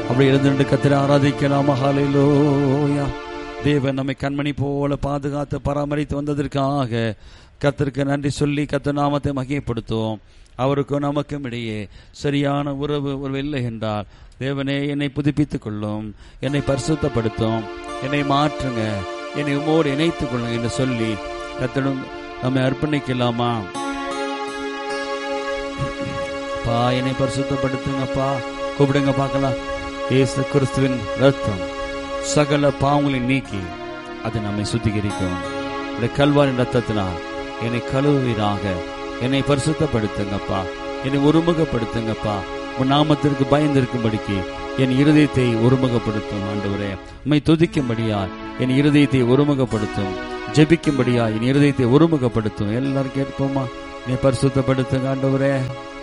அப்படி எழுந்திருந்து கத்திர ஆராதிக்கலாம் ஹalleluya தேவன் நம்மை கண்மணி போல பாதுகாத்து பராமரித்து வந்ததற்காக கர்த்தருக்கு நன்றி சொல்லி கர்த்தர் நாமத்தை மகிமைப்படுத்துவோம் அவருக்கும் நமக்கும் இடையே சரியான உறவு உறவு இல்லை என்றால் தேவனே என்னை புதுப்பித்துக் கொள்ளும் என்னை பரிசுத்தப்படுத்தும் என்னை மாற்றுங்க என்னை உமோடு இணைத்துக் கொள்ளுங்க என்று சொல்லி கர்த்தரும் நம்மை அர்ப்பணிக்கலாமா பா என்னை பரிசுத்தப்படுத்துங்கப்பா கூப்பிடுங்க பார்க்கலாம் இயேசு கிறிஸ்துவின் ரத்தம் சகல பாவங்களை நீக்கி அது நம்மை சுத்திகரிக்கும் இந்த கல்வாரின் ரத்தத்தினால் என்னை கழுவுவீராக என்னை பரிசுத்தப்படுத்துங்கப்பா என்னை ஒருமுகப்படுத்துங்கப்பா உன் நாமத்திற்கு பயந்திருக்கும்படிக்கு என் இருதயத்தை ஒருமுகப்படுத்தும் ஆண்டவரே உம்மை துதிக்கும்படியாய் என் இருதயத்தை ஒருமுகப்படுத்தும் ஜெபிக்கும்படியாய் என் இருதயத்தை ஒருமுகப்படுத்தும் எல்லாரும் கேட்போமா நீ பரிசுத்தப்படுத்துங்க ஆண்டவரே